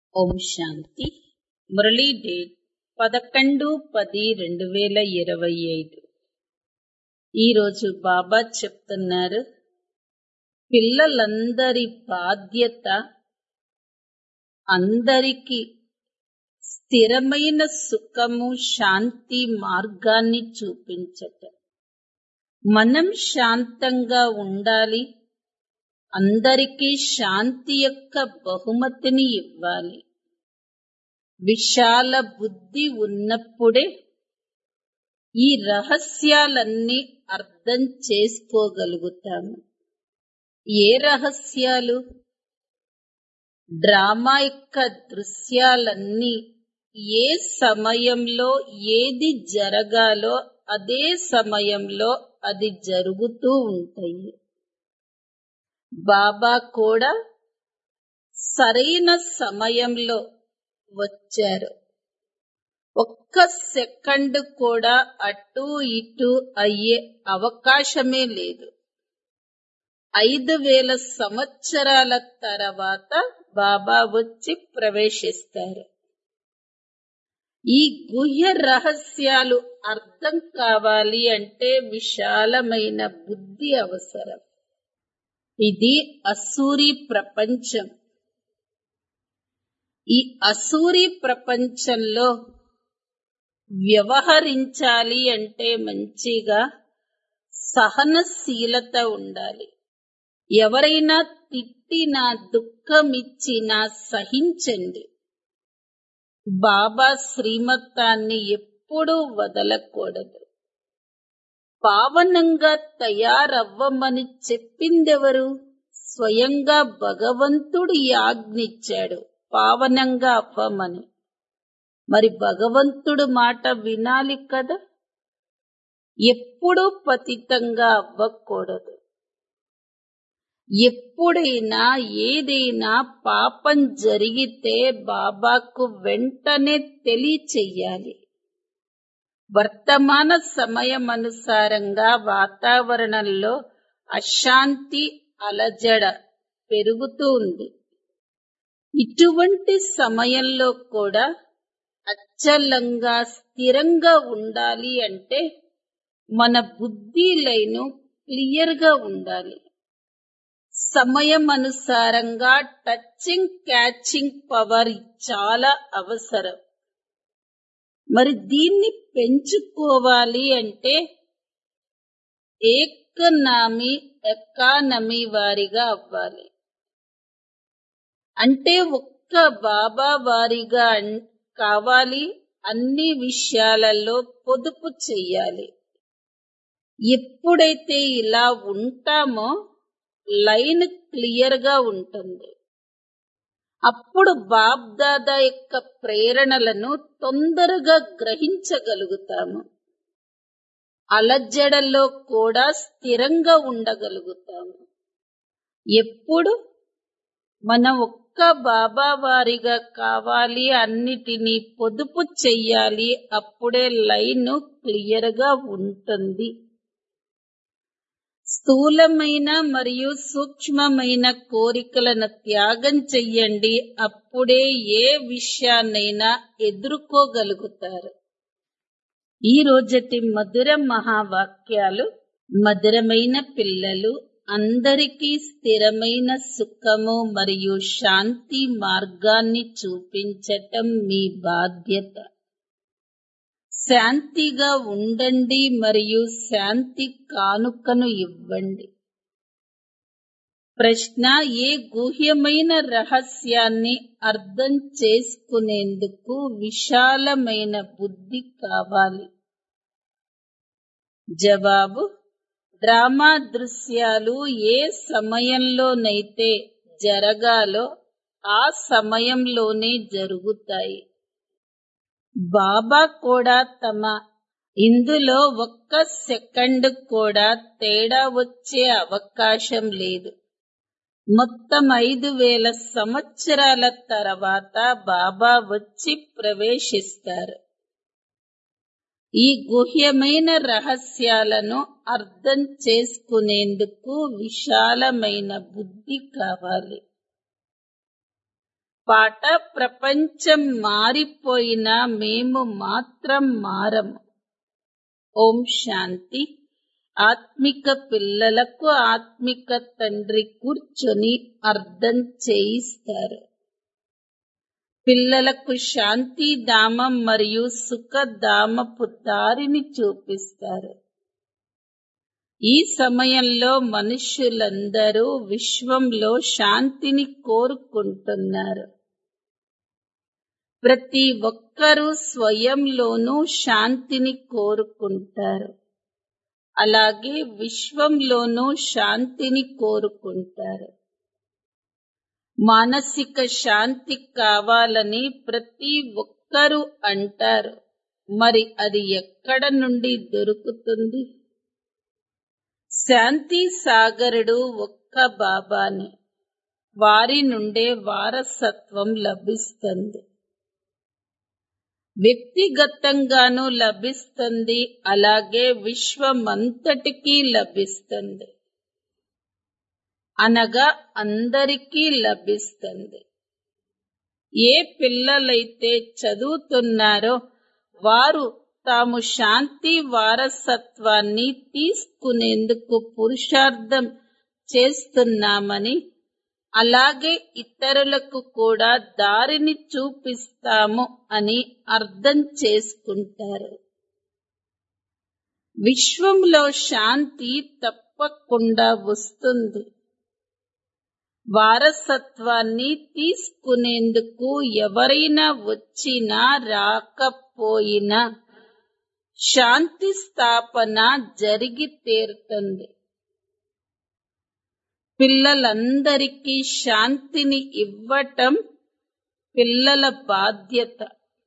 ఓం శాంతి Murali date పదకొండు పది రెండు వేల ఇరవై ఐదు ఈరోజు బాబా చెప్తున్నారు పిల్లలందరి బాధ్యత అందరికీ స్థిరమైన సుఖము శాంతి మార్గాన్ని చూపించటం మనం శాంతంగా ఉండాలి అందరికీ శాంతి యొక్క బహుమతిని ఇవ్వాలి విశాల బుద్ధి ఉన్నప్పుడే ఈ రహస్యాలన్నీ అర్థం చేసుకోగలుగుతాము ఏ రహస్యాలు డ్రామా యొక్క దృశ్యాలన్నీ ఏ సమయంలో ఏది జరగాలో అదే సమయంలో అది జరుగుతూ ఉంటాయి బాబా కూడా సరైన సమయంలో వచ్చారు ఒక్క సెకండ్ కూడా అటు ఇటు అయ్యే అవకాశమే లేదు ఐదు వేల సంవత్సరాల తర్వాత బాబా వచ్చి ప్రవేశిస్తారు ఈ గుహ్య రహస్యాలు అర్థం కావాలి అంటే విశాలమైన బుద్ధి అవసరం ఇది అసూరి ప్రపంచం ఈ అసూరి ప్రపంచంలో వ్యవహరించాలి అంటే మంచిగా సహనశీలత ఉండాలి ఎవరైనా తిట్టినా దుఃఖమిచ్చినా సహించండి బాబా శ్రీమతాన్ని ఎప్పుడూ వదలకూడదు పావనంగా తయారవ్వమని చెప్పిందెవరు స్వయంగా భగవంతుడు ఆజ్ఞిచ్చాడు పావనంగా అవ్వమని మరి భగవంతుడు మాట వినాలి కదా ఎప్పుడూ పతితంగా అవ్వకూడదు ఎప్పుడైనా ఏదైనా పాపం జరిగితే బాబాకు వెంటనే తెలియచెయ్యాలి వర్తమాన సమయం అనుసారంగా వాతావరణంలో అశాంతి అలజడ పెరుగుతూ ఉంది ఇటువంటి సమయంలో కూడా అచ్చలంగా స్థిరంగా ఉండాలి అంటే మన బుద్ధి లైను క్లియర్ గా ఉండాలి సమయం అనుసారంగా టచింగ్ క్యాచింగ్ పవర్ చాలా అవసరం మరి దీన్ని పెంచుకోవాలి అంటే ఏకనామి ఎకానమీ వారిగా అవ్వాలి అంటే ఒక్క బాబా వారిగా కావాలి అన్ని విషయాలలో పొదుపు చెయ్యాలి ఎప్పుడైతే ఇలా ఉంటామో లైన్ క్లియర్ గా ఉంటుంది అప్పుడు బాబ్దాదా యొక్క ప్రేరణలను తొందరగా గ్రహించగలుగుతాము అలజడలో కూడా స్థిరంగా ఉండగలుగుతాము ఎప్పుడు మనం ఒక్క బాబా వారిగా కావాలి అన్నిటినీ పొదుపు చెయ్యాలి అప్పుడే లైన్ క్లియర్ గా ఉంటుంది స్థూలమైన మరియు సూక్ష్మమైన కోరికలను త్యాగం చెయ్యండి అప్పుడే ఏ విషయాన్నైనా ఎదుర్కోగలుగుతారు ఈ రోజటి మధుర మహావాక్యాలు మధురమైన పిల్లలు అందరికీ స్థిరమైన సుఖము మరియు శాంతి మార్గాన్ని చూపించటం మీ బాధ్యత శాంతిగా ఉండండి మరియు శాంతి కానుకను ఇవ్వండి ప్రశ్న ఏ గుహ్యమైన రహస్యాన్ని అర్థం చేసుకునేందుకు విశాలమైన బుద్ధి కావాలి జవాబు డ్రామా దృశ్యాలు ఏ సమయంలోనైతే జరగాలో ఆ సమయంలోనే జరుగుతాయి బాబా కూడా తమ ఇందులో ఒక్క సెకండ్ కూడా తేడా వచ్చే అవకాశం లేదు మొత్తం ఐదు వేల సంవత్సరాల తర్వాత బాబా వచ్చి ప్రవేశిస్తారు ఈ గుహ్యమైన రహస్యాలను అర్థం చేసుకునేందుకు విశాలమైన బుద్ధి కావాలి పాట ప్రపంచం మారిపోయినా మేము మాత్రం మారము ఓం శాంతి ఆత్మిక పిల్లలకు ఆత్మిక తండ్రి కూర్చొని అర్థం చేయిస్తారు పిల్లలకు శాంతి ధామం మరియు సుఖధామపు దారిని చూపిస్తారు ఈ సమయంలో మనుష్యులందరూ విశ్వంలో శాంతిని కోరుకుంటున్నారు ప్రతి ఒక్కరూ స్వయంలోనూ శాంతిని కోరుకుంటారు అలాగే విశ్వంలోనూ శాంతిని కోరుకుంటారు మానసిక శాంతి కావాలని ప్రతి ఒక్కరూ అంటారు మరి అది ఎక్కడ నుండి దొరుకుతుంది శాంతి సాగరుడు ఒక్క బాబానే వారి నుండే వారసత్వం లభిస్తుంది వ్యక్తిగతంగానూ లభిస్తుంది అలాగే విశ్వమంతటికీ లభిస్తుంది అనగా అందరికీ లభిస్తుంది ఏ పిల్లలైతే చదువుతున్నారో వారు తాము శాంతి వారసత్వాన్ని తీసుకునేందుకు పురుషార్థం చేస్తున్నామని అలాగే ఇతరులకు కూడా దారిని చూపిస్తాము అని అర్థం చేసుకుంటారు విశ్వంలో శాంతి తప్పకుండా వస్తుంది వారసత్వాన్ని తీసుకునేందుకు ఎవరైనా వచ్చినా రాకపోయినా శాంతి స్థాపన జరిగి తీరుతుంది పిల్లలందరికీ శాంతిని ఇవ్వటం పిల్లల బాధ్యత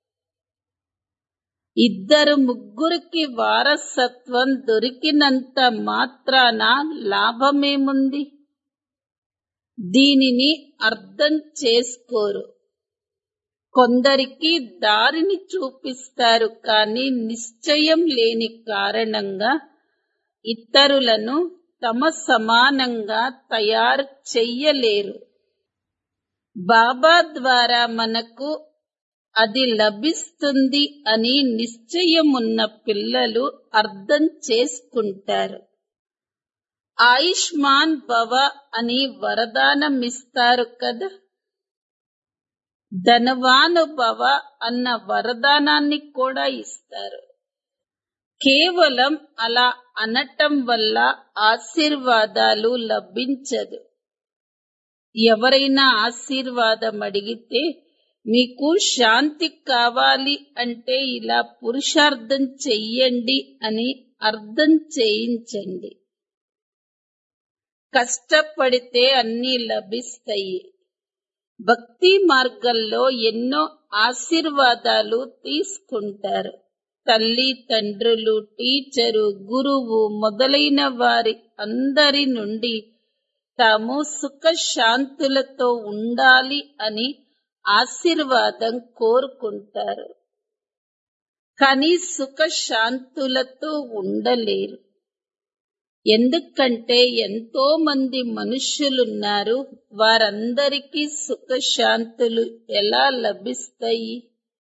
ఇద్దరు ముగ్గురికి వారసత్వం దొరికినంత మాత్రాన లాభమేముంది దీనిని అర్థం చేసుకోరు కొందరికి దారిని చూపిస్తారు కానీ నిశ్చయం లేని కారణంగా ఇతరులను తమ సమానంగా తయారు చెయ్యలేరు బాబా ద్వారా మనకు అది లభిస్తుంది అని నిశ్చయమున్న పిల్లలు అర్థం చేసుకుంటారు ఆయుష్మాన్ భవ అని వరదానమిస్తారు కదా ధనవాను భవ అన్న వరదానాన్ని కూడా ఇస్తారు కేవలం అలా అనటం వల్ల ఆశీర్వాదాలు లభించదు ఎవరైనా ఆశీర్వాదం అడిగితే మీకు శాంతి కావాలి అంటే ఇలా పురుషార్థం చెయ్యండి అని అర్థం చేయించండి కష్టపడితే అన్నీ లభిస్తాయి భక్తి మార్గంలో ఎన్నో ఆశీర్వాదాలు తీసుకుంటారు తల్లి తండ్రులు టీచరు గురువు మొదలైన వారి అందరి నుండి తాము సుఖశాంతులతో ఉండాలి అని ఆశీర్వాదం కోరుకుంటారు కానీ సుఖశాంతులతో ఉండలేరు ఎందుకంటే ఎంతో మంది మనుష్యులున్నారు వారందరికీ సుఖశాంతులు ఎలా లభిస్తాయి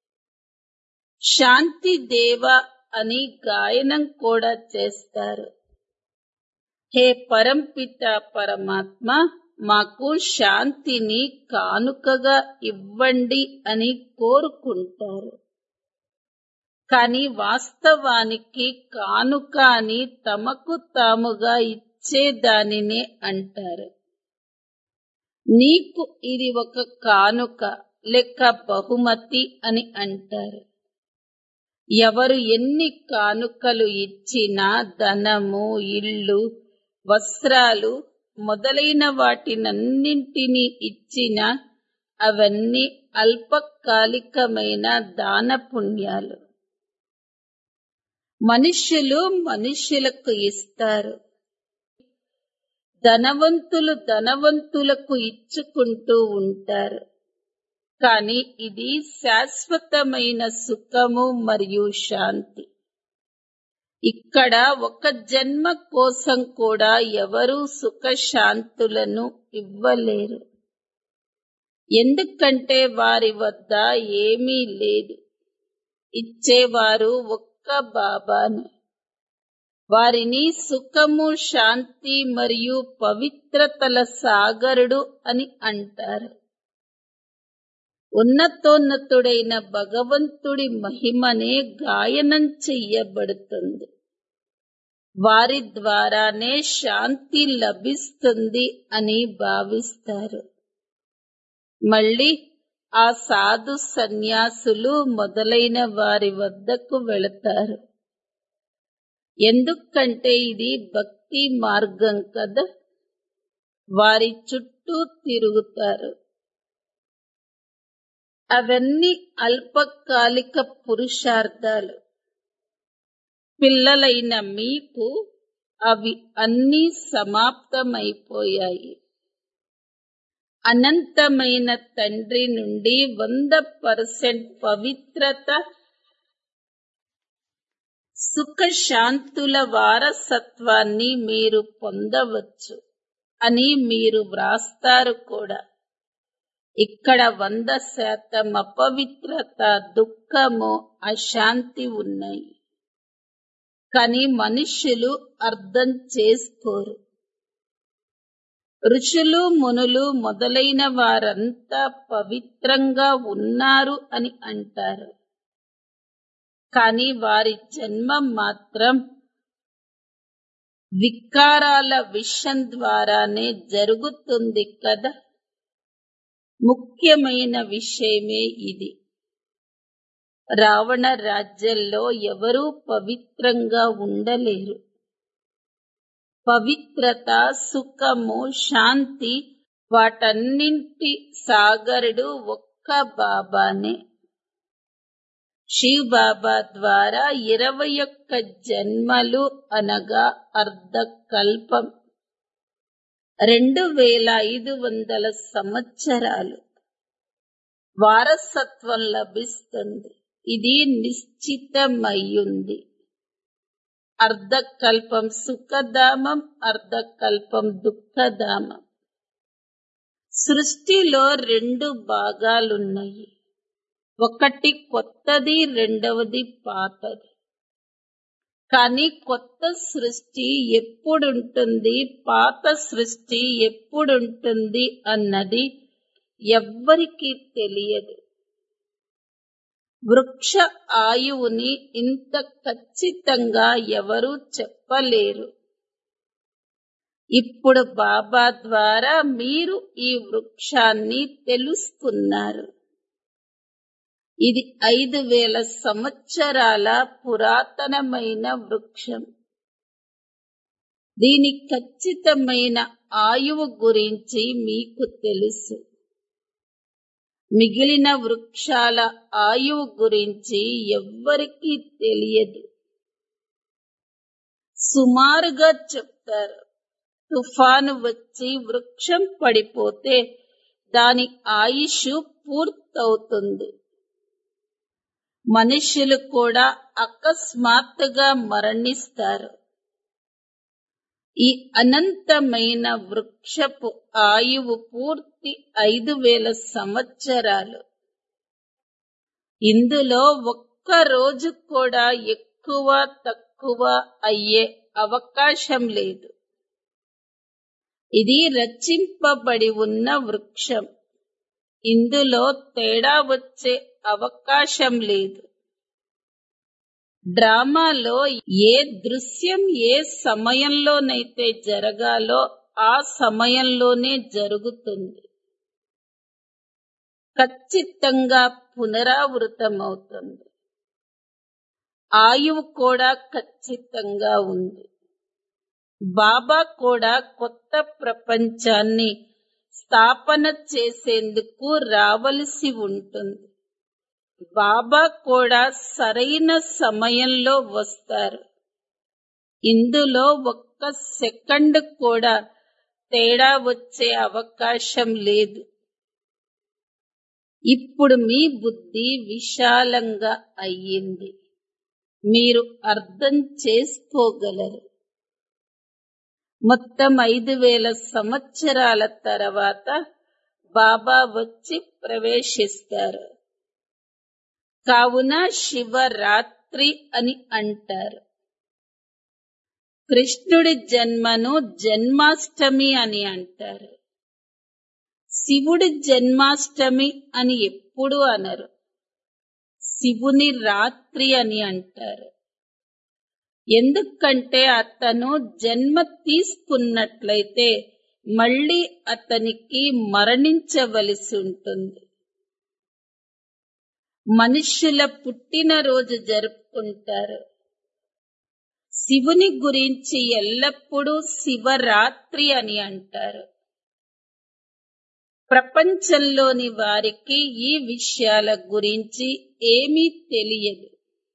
శాంతి దేవ అని గాయనం కూడా చేస్తారు హే పరంపిత పరమాత్మ మాకు శాంతిని కానుకగా ఇవ్వండి అని కోరుకుంటారు కానీ వాస్తవానికి కానుక అని తమకు తాముగా ఇచ్చేదానినే అంటారు నీకు ఇది ఒక కానుక లేక బహుమతి అని అంటారు ఎవరు ఎన్ని కానుకలు ఇచ్చినా ధనము ఇల్లు వస్త్రాలు మొదలైన వాటినన్నింటినీ ఇచ్చినా అవన్నీ అల్పకాలికమైన దాన పుణ్యాలు మనుష్యులు మనుష్యులకు ఇస్తారు ధనవంతులు ధనవంతులకు ఇచ్చుకుంటూ ఉంటారు కానీ ఇది శాశ్వతమైన సుఖము మరియు శాంతి ఇక్కడ ఒక జన్మ కోసం కూడా ఎవరూ సుఖశాంతులను ఇవ్వలేరు ఎందుకంటే వారి వద్ద ఏమీ లేదు ఇచ్చేవారు ఒక్క బాబానే వారిని సుఖము శాంతి మరియు పవిత్రతల సాగరుడు అని అంటారు ఉన్నతోన్నతుడైన భగవంతుడి మహిమనే గాయనం చెయ్యబడుతుంది వారి ద్వారానే శాంతి లభిస్తుంది అని భావిస్తారు మళ్ళీ ఆ సాధు సన్యాసులు మొదలైన వారి వద్దకు వెళతారు ఎందుకంటే ఇది భక్తి మార్గం కదా వారి చుట్టూ తిరుగుతారు అవన్నీ అల్పకాలిక పురుషార్థాలు పిల్లలైన మీకు అవి అన్నీ సమాప్తమైపోయాయి అనంతమైన తండ్రి నుండి వంద పర్సెంట్ పవిత్రత సుఖశాంతుల వారసత్వాన్ని మీరు పొందవచ్చు అని మీరు వ్రాస్తారు కూడా ఇక్కడ వంద శాతం అపవిత్రత దుఃఖము అశాంతి ఉన్నాయి కానీ మనుషులు అర్థం చేసుకోరు ఋషులు మునులు మొదలైన వారంతా పవిత్రంగా ఉన్నారు అని అంటారు కానీ వారి జన్మ మాత్రం వికారాల విషం ద్వారానే జరుగుతుంది కదా ముఖ్యమైన విషయమే ఇది రావణ రాజ్యంలో ఎవరూ పవిత్రంగా ఉండలేరు పవిత్రత సుఖము శాంతి వాటన్నింటి సాగరుడు ఒక్క బాబానే శివ్ బాబా ద్వారా ఇరవై ఒక్క జన్మలు అనగా అర్ధ కల్పం రెండు వేల ఐదు వందల సంవత్సరాలు వారసత్వం లభిస్తుంది ఇది నిశ్చితమయ్యుంది అర్ధకల్పం సుఖధామం అర్ధకల్పం దుఃఖధామం సృష్టిలో రెండు భాగాలున్నాయి ఒకటి కొత్తది రెండవది పాతది కానీ కొత్త సృష్టి ఎప్పుడుంటుంది పాత సృష్టి ఎప్పుడుంటుంది అన్నది ఎవ్వరికీ తెలియదు వృక్ష ఆయువుని ఇంత ఖచ్చితంగా ఎవరూ చెప్పలేరు ఇప్పుడు బాబా ద్వారా మీరు ఈ వృక్షాన్ని తెలుసుకున్నారు ఇది ఐదు వేల సంవత్సరాల పురాతనమైన వృక్షం దీని ఖచ్చితమైన ఆయువు గురించి మీకు తెలుసు మిగిలిన వృక్షాల ఆయువు గురించి ఎవ్వరికీ తెలియదు సుమారుగా చెప్తారు తుఫాను వచ్చి వృక్షం పడిపోతే దాని ఆయుష్ పూర్తవుతుంది మనుషులు కూడా అకస్మాత్తుగా మరణిస్తారు ఈ అనంతమైన వృక్షపు ఆయువు పూర్తి ఐదు వేల సంవత్సరాలు ఇందులో ఒక్క రోజు కూడా ఎక్కువ తక్కువ అయ్యే అవకాశం లేదు ఇది రచింపబడి ఉన్న వృక్షం ఇందులో తేడా వచ్చే అవకాశం లేదు డ్రామాలో ఏ దృశ్యం ఏ సమయంలోనైతే జరగాలో ఆ సమయంలోనే జరుగుతుంది ఖచ్చితంగా పునరావృతమవుతుంది ఆయువు కూడా ఖచ్చితంగా ఉంది బాబా కూడా కొత్త ప్రపంచాన్ని స్థాపన చేసేందుకు రావలసి ఉంటుంది బాబా కూడా సరైన సమయంలో వస్తారు ఇందులో ఒక్క సెకండ్ కూడా తేడా వచ్చే అవకాశం లేదు ఇప్పుడు మీ బుద్ధి విశాలంగా అయ్యింది మీరు అర్థం చేసుకోగలరు మొత్తం ఐదు వేల సంవత్సరాల తర్వాత బాబా వచ్చి ప్రవేశిస్తారు కావున శివరాత్రి అని అంటారు కృష్ణుడి జన్మను జన్మాష్టమి అని అంటారు శివుడి జన్మాష్టమి అని ఎప్పుడు అనరు శివుని రాత్రి అని అంటారు ఎందుకంటే అతను జన్మ తీసుకున్నట్లయితే మళ్ళీ అతనికి మరణించవలసి ఉంటుంది మనుష్యుల పుట్టినరోజు జరుపుకుంటారు శివుని గురించి ఎల్లప్పుడూ శివరాత్రి అని అంటారు ప్రపంచంలోని వారికి ఈ విషయాల గురించి ఏమీ తెలియదు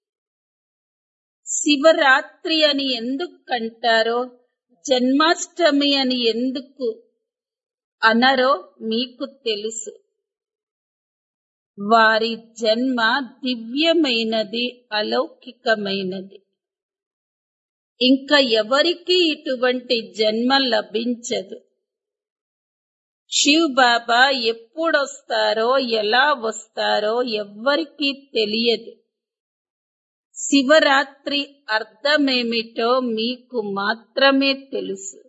శివరాత్రి అని ఎందుకు అంటారో జన్మాష్టమి అని ఎందుకు అనరో మీకు తెలుసు వారి జన్మ దివ్యమైనది అలౌకికమైనది ఇంకా ఎవరికి ఇటువంటి జన్మ లభించదు శివ్ బాబా ఎప్పుడొస్తారో ఎలా వస్తారో ఎవ్వరికీ తెలియదు శివరాత్రి అర్థమేమిటో మీకు మాత్రమే తెలుసు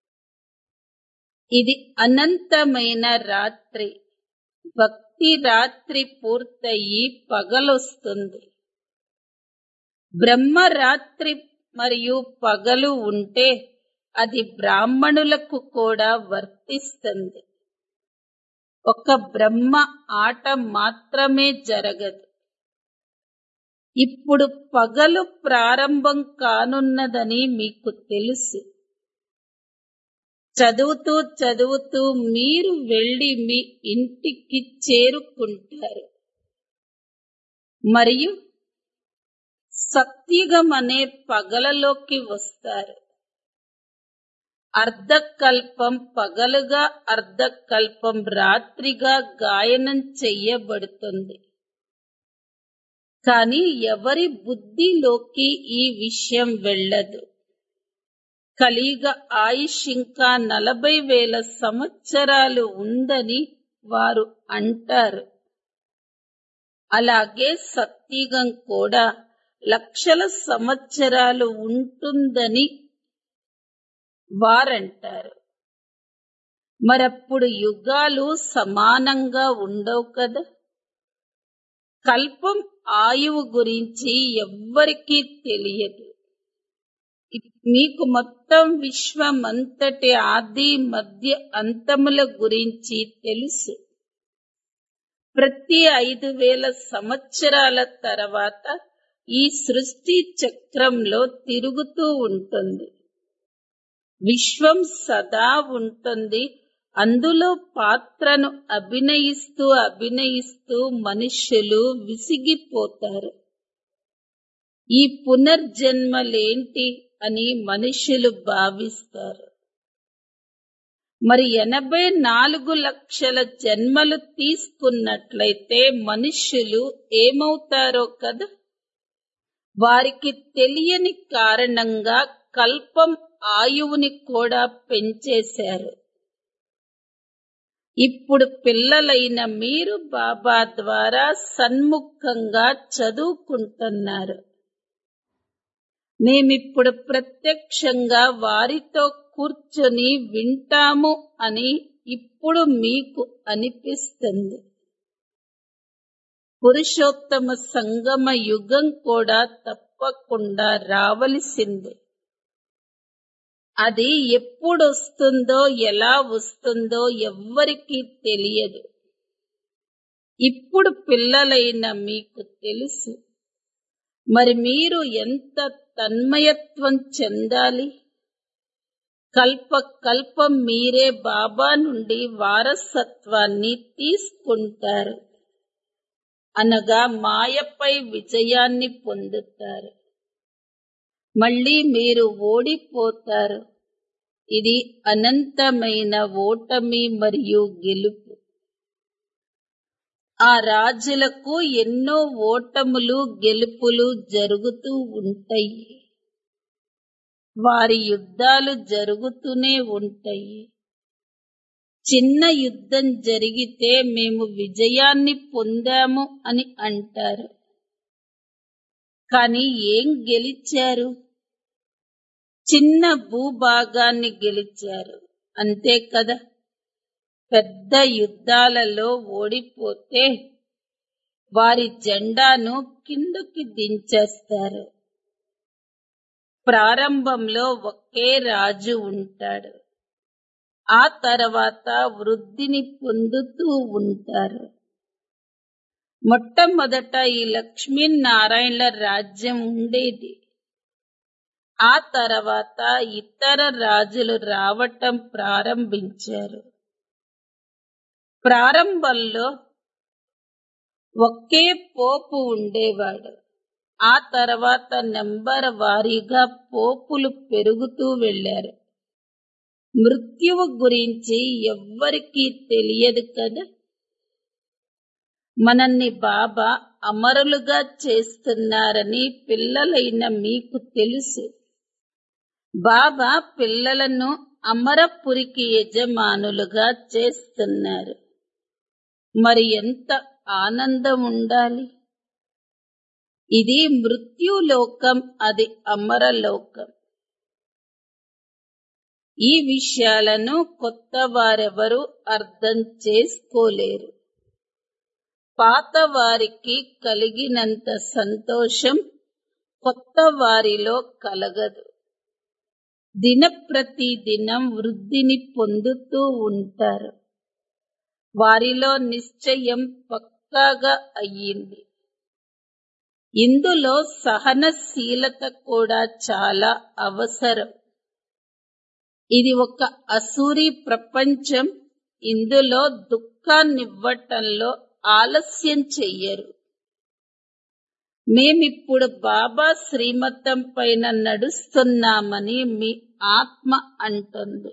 ఇది అనంతమైన రాత్రి భక్తి రాత్రి పూర్తయి పగలొస్తుంది బ్రహ్మరాత్రి మరియు పగలు ఉంటే అది బ్రాహ్మణులకు కూడా వర్తిస్తుంది ఒక బ్రహ్మ ఆట మాత్రమే జరగదు ఇప్పుడు పగలు ప్రారంభం కానున్నదని మీకు తెలుసు చదువుతూ చదువుతూ మీరు వెళ్లి మీ ఇంటికి చేరుకుంటారు మరియు సత్యుగం అనే పగలలోకి వస్తారు అర్ధకల్పం పగలుగా అర్ధకల్పం రాత్రిగా గాయనం చెయ్యబడుతుంది కానీ ఎవరి బుద్ధిలోకి ఈ విషయం వెళ్ళదు కలియుగ ఆయుష్ ఇంకా నలభై వేల సంవత్సరాలు ఉందని వారు అంటారు అలాగే సత్యుగం కూడా లక్షల సంవత్సరాలు ఉంటుందని వారంటారు మరప్పుడు యుగాలు సమానంగా ఉండవు కదా కల్పం ఆయువు గురించి ఎవ్వరికీ తెలియదు మీకు మొత్తం విశ్వమంతటి ఆది మధ్య అంతముల గురించి తెలుసు ప్రతి ఐదు వేల సంవత్సరాల తర్వాత ఈ సృష్టి చక్రంలో తిరుగుతూ ఉంటుంది విశ్వం సదా ఉంటుంది అందులో పాత్రను అభినయిస్తూ అభినయిస్తూ మనుష్యులు విసిగిపోతారు ఈ పునర్జన్మలేంటి అని మనుష్యులు భావిస్తారు మరి ఎనభై నాలుగు లక్షల జన్మలు తీసుకున్నట్లయితే మనుష్యులు ఏమవుతారో కదా వారికి తెలియని కారణంగా కల్పం ఆయువుని కూడా పెంచేశారు ఇప్పుడు పిల్లలైన మీరు బాబా ద్వారా సన్ముఖంగా చదువుకుంటున్నారు మేమిప్పుడు ప్రత్యక్షంగా వారితో కూర్చొని వింటాము అని ఇప్పుడు మీకు అనిపిస్తుంది పురుషోత్తమ సంగమ యుగం కూడా తప్పకుండా రావలసిందే అది ఎప్పుడొస్తుందో ఎలా వస్తుందో ఎవ్వరికీ తెలియదు ఇప్పుడు పిల్లలైన మీకు తెలుసు మరి మీరు ఎంత తన్మయత్వం చెందాలి కల్ప కల్పం మీరే బాబా నుండి వారసత్వాన్ని తీసుకుంటారు అనగా మాయపై విజయాన్ని పొందుతారు మళ్ళీ మీరు ఓడిపోతారు ఇది అనంతమైన ఓటమి మరియు గెలుపు ఆ రాజులకు ఎన్నో ఓటములు గెలుపులు జరుగుతూ ఉంటాయి వారి యుద్ధాలు జరుగుతూనే ఉంటాయి చిన్న యుద్ధం జరిగితే మేము విజయాన్ని పొందాము అని అంటారు కానీ ఏం గెలిచారు చిన్న భూభాగాన్ని గెలిచారు అంతే కదా పెద్ద యుద్ధాలలో ఓడిపోతే వారి జెండాను కిందకి దించేస్తారు ప్రారంభంలో ఒకే రాజు ఉంటాడు ఆ తర్వాత వృద్ధిని పొందుతూ ఉంటారు మొట్టమొదట ఈ లక్ష్మీనారాయణల రాజ్యం ఉండేది ఆ తర్వాత ఇతర రాజులు రావటం ప్రారంభించారు ప్రారంభంలో ఒకే పోపు ఉండేవాడు ఆ తర్వాత నెంబర్ వారీగా పోపులు పెరుగుతూ వెళ్లారు మృత్యువు గురించి ఎవ్వరికీ తెలియదు కదా మనల్ని బాబా అమరులుగా చేస్తున్నారని పిల్లలైన మీకు తెలుసు బాబా పిల్లలను అమరపురికి యజమానులుగా చేస్తున్నారు మరి ఎంత ఆనందం ఉండాలి ఇది మృత్యులోకం అది అమరలోకం ఈ విషయాలను కొత్త వారెవరూ అర్థం చేసుకోలేరు పాత వారికి కలిగినంత సంతోషం కొత్త వారిలో కలగదు దినప్రతి దినం వృద్ధిని పొందుతూ ఉంటారు వారిలో నిశ్చయం పక్కాగా అయ్యింది ఇందులో సహనశీలత కూడా చాలా అవసరం ఇది ఒక అసూరి ప్రపంచం ఇందులో దుఃఖాన్నివ్వటంలో ఆలస్యం చెయ్యరు మేమిప్పుడు బాబా శ్రీమతం పైన నడుస్తున్నామని మీ ఆత్మ అంటుంది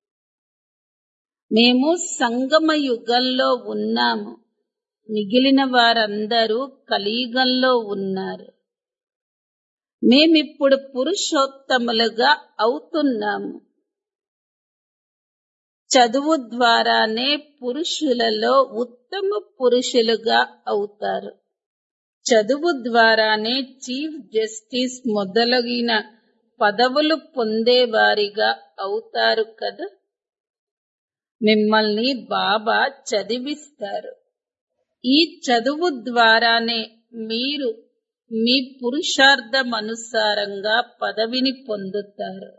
మేము సంగమ యుగంలో ఉన్నాము మిగిలిన వారందరూ కలియుగంలో ఉన్నారు మేమిప్పుడు పురుషోత్తములుగా అవుతున్నాము చదువు ద్వారానే పురుషులలో ఉత్తమ పురుషులుగా అవుతారు చదువు ద్వారానే చీఫ్ జస్టిస్ మొదలగిన పదవులు పొందేవారిగా అవుతారు కదా మిమ్మల్ని బాబా చదివిస్తారు ఈ చదువు ద్వారానే మీరు మీ పురుషార్థమనుసారంగా పదవిని పొందుతారు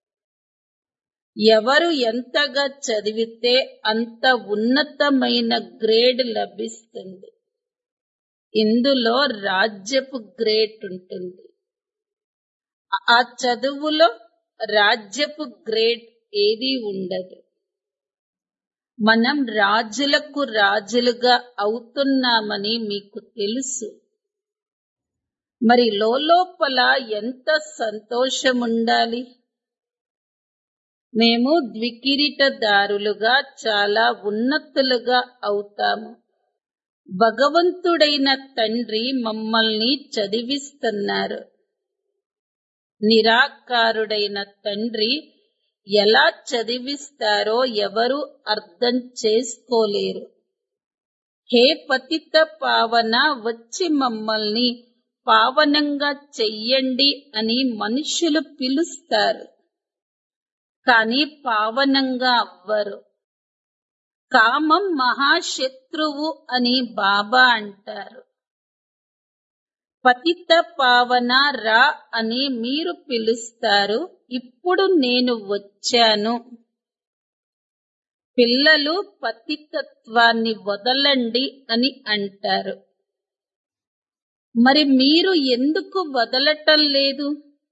ఎవరు ఎంతగా చదివితే అంత ఉన్నతమైన గ్రేడ్ లభిస్తుంది ఇందులో రాజ్యపు గ్రేడ్ ఉంటుంది ఆ చదువులో రాజ్యపు గ్రేడ్ ఏది ఉండదు మనం రాజులకు రాజులుగా అవుతున్నామని మీకు తెలుసు మరి లోపల ఎంత సంతోషం ఉండాలి మేము ద్వికిరీటదారులుగా చాలా ఉన్నతులుగా అవుతాము భగవంతుడైన తండ్రి మమ్మల్ని చదివిస్తున్నారు నిరాకారుడైన తండ్రి ఎలా చదివిస్తారో ఎవరు అర్థం చేసుకోలేరు హే పతిత పావన వచ్చి మమ్మల్ని పావనంగా చెయ్యండి అని మనుషులు పిలుస్తారు కానీ పావనంగా అవ్వరు కామం మహాశత్రువు అని బాబా అంటారు పతిత పావన రా అని మీరు పిలుస్తారు ఇప్పుడు నేను వచ్చాను పిల్లలు పతితత్వాన్ని వదలండి అని అంటారు మరి మీరు ఎందుకు వదలటం లేదు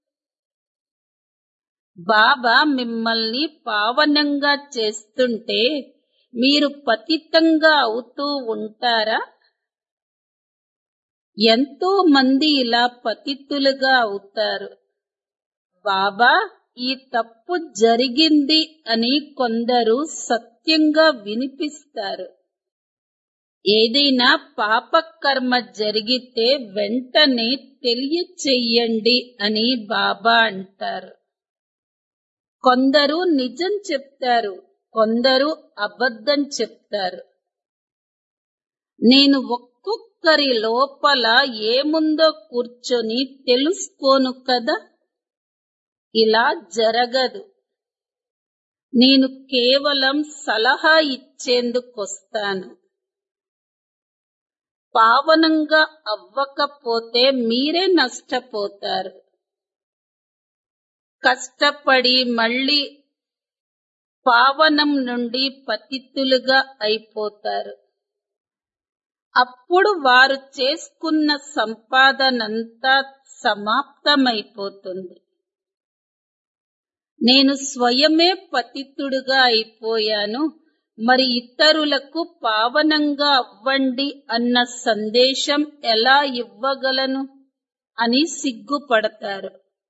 బాబా మిమ్మల్ని పావనంగా చేస్తుంటే మీరు పతితంగా అవుతూ ఉంటారా ఎంతో మంది ఇలా పతితులుగా అవుతారు బాబా ఈ తప్పు జరిగింది అని కొందరు సత్యంగా వినిపిస్తారు ఏదైనా పాపకర్మ జరిగితే వెంటనే తెలియచెయ్యండి అని బాబా అంటారు కొందరు నిజం చెప్తారు కొందరు అబద్ధం చెప్తారు నేను ఒక్కొక్కరి లోపల ఏముందో కూర్చొని తెలుసుకోను కదా ఇలా జరగదు నేను కేవలం సలహా ఇచ్చేందుకొస్తాను పావనంగా అవ్వకపోతే మీరే నష్టపోతారు కష్టపడి మళ్ళీ పావనం నుండి పతితులుగా అయిపోతారు అప్పుడు వారు చేసుకున్న సంపాదనంతా సమాప్తమైపోతుంది నేను స్వయమే పతితుడుగా అయిపోయాను మరి ఇతరులకు పావనంగా అవ్వండి అన్న సందేశం ఎలా ఇవ్వగలను అని సిగ్గుపడతారు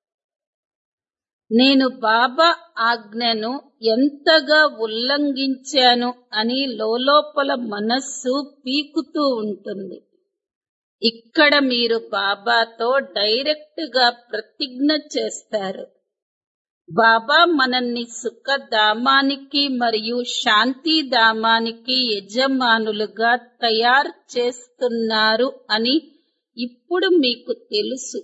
నేను బాబా ఆజ్ఞను ఎంతగా ఉల్లంఘించాను అని లోపల మనస్సు పీకుతూ ఉంటుంది ఇక్కడ మీరు బాబాతో డైరెక్ట్ గా ప్రతిజ్ఞ చేస్తారు బాబా మనల్ని సుఖధామానికి మరియు శాంతిధామానికి యజమానులుగా తయారు చేస్తున్నారు అని ఇప్పుడు మీకు తెలుసు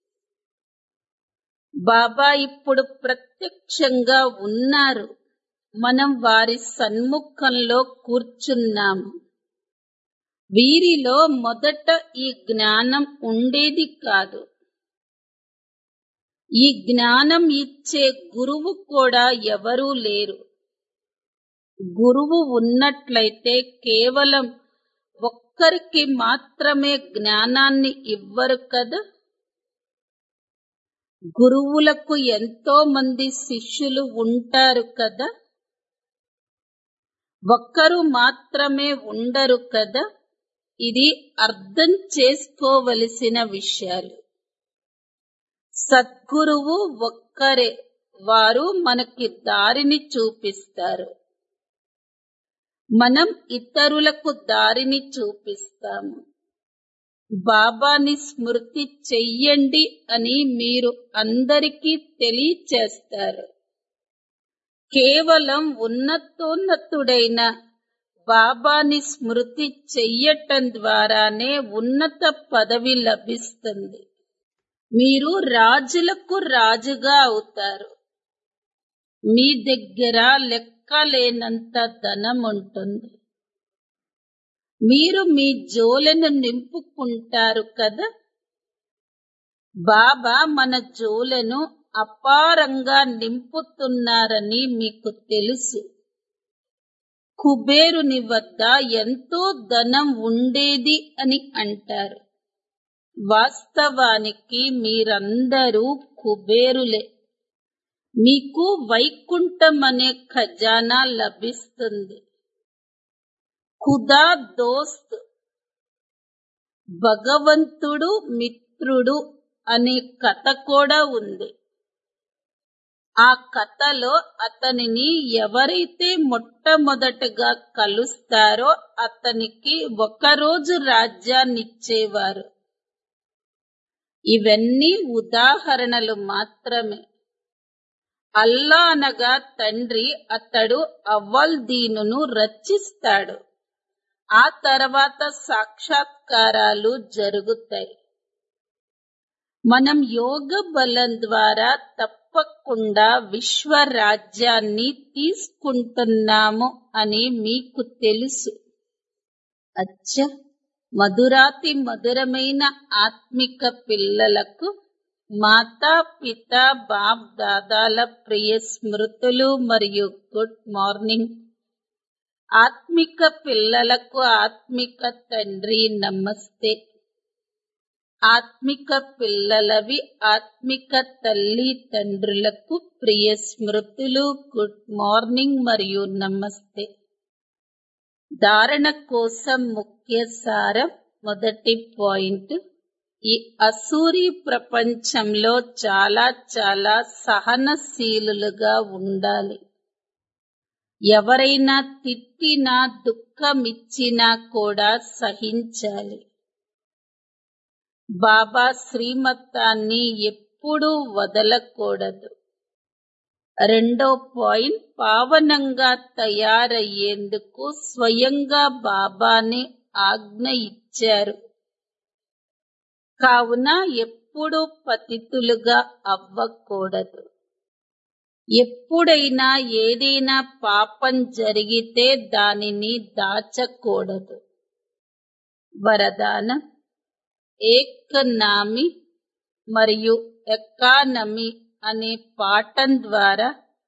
బాబా ఇప్పుడు ప్రత్యక్షంగా ఉన్నారు మనం వారి సన్ముఖంలో కూర్చున్నాము వీరిలో మొదట ఈ జ్ఞానం ఉండేది కాదు ఈ జ్ఞానం ఇచ్చే గురువు కూడా ఎవరూ లేరు గురువు ఉన్నట్లయితే కేవలం ఒక్కరికి మాత్రమే జ్ఞానాన్ని ఇవ్వరు కదా గురువులకు ఎంతో మంది శిష్యులు ఉంటారు కదా ఒక్కరు మాత్రమే ఉండరు కదా ఇది అర్థం చేసుకోవలసిన విషయాలు సద్గురువు ఒక్కరే వారు మనకి దారిని చూపిస్తారు మనం ఇతరులకు దారిని చూపిస్తాము బాబాని స్మృతి చెయ్యండి అని మీరు అందరికీ తెలియచేస్తారు కేవలం ఉన్నతోన్నతుడైన బాబాని స్మృతి చెయ్యటం ద్వారానే ఉన్నత పదవి లభిస్తుంది మీరు రాజులకు రాజుగా అవుతారు మీ దగ్గర లెక్కలేనంత ధనం ఉంటుంది మీరు మీ జోలెను నింపుకుంటారు కదా బాబా మన జోలెను అపారంగా నింపుతున్నారని మీకు తెలుసు కుబేరుని వద్ద ఎంతో ధనం ఉండేది అని అంటారు వాస్తవానికి మీరందరూ కుబేరులే మీకు వైకుంఠం అనే ఖజానా లభిస్తుంది ఖుదా దోస్త్ భగవంతుడు మిత్రుడు అనే కథ కూడా ఉంది ఆ కథలో అతనిని ఎవరైతే మొట్టమొదటగా కలుస్తారో అతనికి ఒకరోజు రాజ్యాన్నిచ్చేవారు ఇవన్నీ ఉదాహరణలు మాత్రమే అల్లా అనగా తండ్రి అతడు అవ్వల్ దీనును రచిస్తాడు ఆ తర్వాత సాక్షాత్కారాలు జరుగుతాయి మనం యోగ బలం ద్వారా తప్పకుండా విశ్వ రాజ్యాన్ని తీసుకుంటున్నాము అని మీకు తెలుసు అచ్చ మధురాతి మధురమైన ఆత్మిక పిల్లలకు మాతా పిత బాప్ దాదాల ప్రియ స్మృతులు మరియు గుడ్ మార్నింగ్ ఆత్మిక పిల్లలకు ఆత్మిక తండ్రి నమస్తే ఆత్మిక పిల్లలవి ఆత్మిక తల్లి తండ్రులకు ప్రియ స్మృతులు గుడ్ మార్నింగ్ మరియు నమస్తే ధారణ కోసం ముఖ్య సారం మొదటి పాయింట్ ఈ అసూరి ప్రపంచంలో చాలా చాలా సహనశీలులుగా ఉండాలి ఎవరైనా తిట్టినా దుఃఖమిచ్చినా కూడా సహించాలి బాబా శ్రీమతాన్ని ఎప్పుడూ వదలకూడదు రెండో పాయింట్ పావనంగా తయారయ్యేందుకు స్వయంగా బాబానే ఆజ్ఞ ఇచ్చారు కావున ఎప్పుడూ పతితులుగా అవ్వకూడదు ఎప్పుడైనా ఏదైనా పాపం జరిగితే దానిని దాచకూడదు వరదానం ఏకనామి మరియు ఎకానమి అనే పాఠం ద్వారా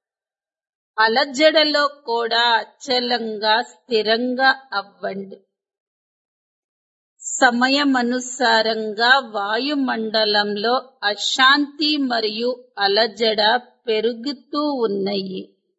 అలజడలో కూడా అచలంగా స్థిరంగా అవ్వండి సమయమనుసారంగా వాయుమండలంలో అశాంతి మరియు అలజడ పెరుగుతూ ఉన్నాయి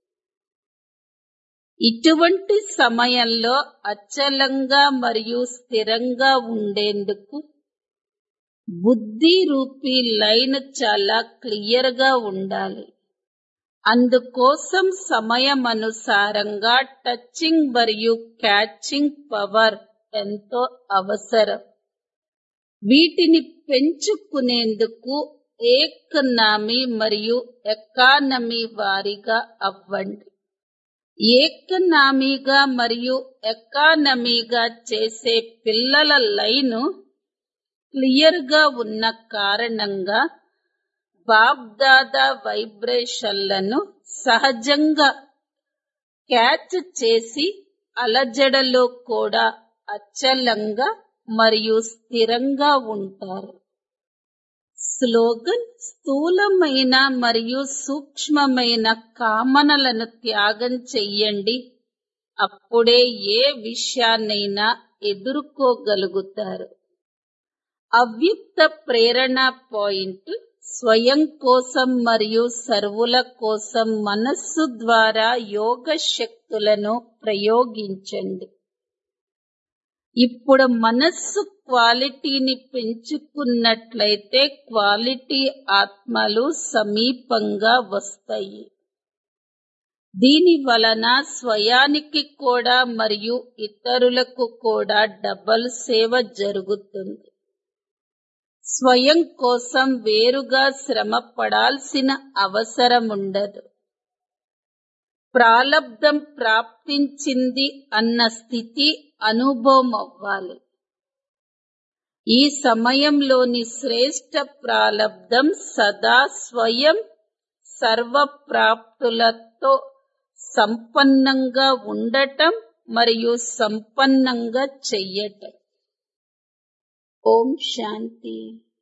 ఇటువంటి సమయంలో అచలంగా మరియు స్థిరంగా ఉండేందుకు బుద్ధి రూపీ లైన్ చాలా క్లియర్ గా ఉండాలి అందుకోసం సమయమనుసారంగా టచింగ్ మరియు క్యాచింగ్ పవర్ ఎంతో అవసరం వీటిని పెంచుకునేందుకు ఏకనామి మరియు ఎకానమీ వారిగా అవ్వండి ఏకనామీగా మరియు ఎకానమీగా చేసే పిల్లల లైను క్లియర్ గా ఉన్న కారణంగా బాబ్దాదా వైబ్రేషన్లను సహజంగా క్యాచ్ చేసి అలజడలో కూడా అచలంగా మరియు స్థిరంగా ఉంటారు స్లోగన్ స్థూలమైన మరియు సూక్ష్మమైన కామనలను త్యాగం చెయ్యండి అప్పుడే ఏ విషయాన్నైనా ఎదుర్కోగలుగుతారు అవ్యక్త ప్రేరణ పాయింట్ స్వయం కోసం మరియు సర్వుల కోసం మనస్సు ద్వారా యోగ శక్తులను ప్రయోగించండి ఇప్పుడు మనస్సు క్వాలిటీని పెంచుకున్నట్లయితే క్వాలిటీ ఆత్మలు సమీపంగా వస్తాయి దీని వలన స్వయానికి కూడా మరియు ఇతరులకు కూడా డబల్ సేవ జరుగుతుంది స్వయం కోసం వేరుగా శ్రమ పడాల్సిన అవసరం ఉండదు ప్రాలబ్ధం ప్రాప్తించింది అన్న స్థితి అనుభవం అవ్వాలి ఈ సమయంలోని శ్రేష్ట ప్రాలబ్ధం సదా స్వయం సర్వప్రాప్తులతో సంపన్నంగా ఉండటం మరియు సంపన్నంగా చెయ్యటం ఓం శాంతి